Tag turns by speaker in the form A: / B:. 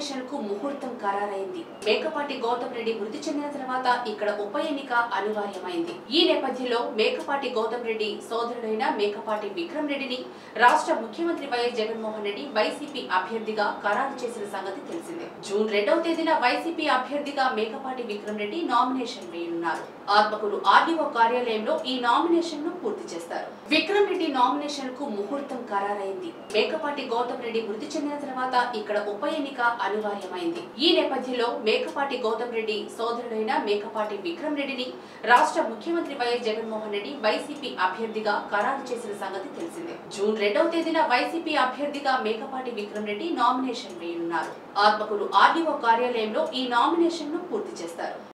A: nomination కు ముహూర్తం ఖరారైంది మేకపాటి గౌతమ్ రెడ్డి మృతి చెందిన తర్వాత ఇక్కడ ఉప ఎన్నిక అనివార్యమైంది ఈ నేపథ్యంలో మేకపాటి గౌతమ్ రెడ్డి సోదరుడైన మేకపాటి విక్రమ్ రెడ్డిని రాష్ట్ర ముఖ్యమంత్రి వైఎస్ జగన్మోహన్ రెడ్డి వైసీపీ అభ్యర్థిగా ఖరారు చేసిన సంగతి తెలిసిందే జూన్ రెండవ తేదీన వైసీపీ అభ్యర్థిగా మేకపాటి విక్రమ్ రెడ్డి నామినేషన్ వేయనున్నారు ఆత్మకూరు ఆర్డీఓ కార్యాలయంలో ఈ నామినేషన్ ను పూర్తి చేస్తారు విక్రమ్ రెడ్డి నామినేషన్ కు ముహూర్తం ఖరారైంది మేకపాటి గౌతమ్ రెడ్డి మృతి చెందిన తర్వాత ఇక్కడ ఉప ఎన్నిక అనివార్యమైంది ఈ నేపథ్యంలో మేకపాటి గౌతమ్ రెడ్డి సోదరుడైన మేకపాటి విక్రమ్ రెడ్డిని రాష్ట్ర ముఖ్యమంత్రి వైఎస్ జగన్మోహన్ రెడ్డి వైసీపీ అభ్యర్థిగా ఖరారు చేసిన సంగతి తెలిసిందే జూన్ రెండవ తేదీన వైసీపీ అభ్యర్థిగా మేకపాటి విక్రమ్ రెడ్డి నామినేషన్ వేయనున్నారు ఆత్మకూరు ఆర్డీఓ కార్యాలయంలో ఈ నామినేషన్ ను పూర్తి చేస్తారు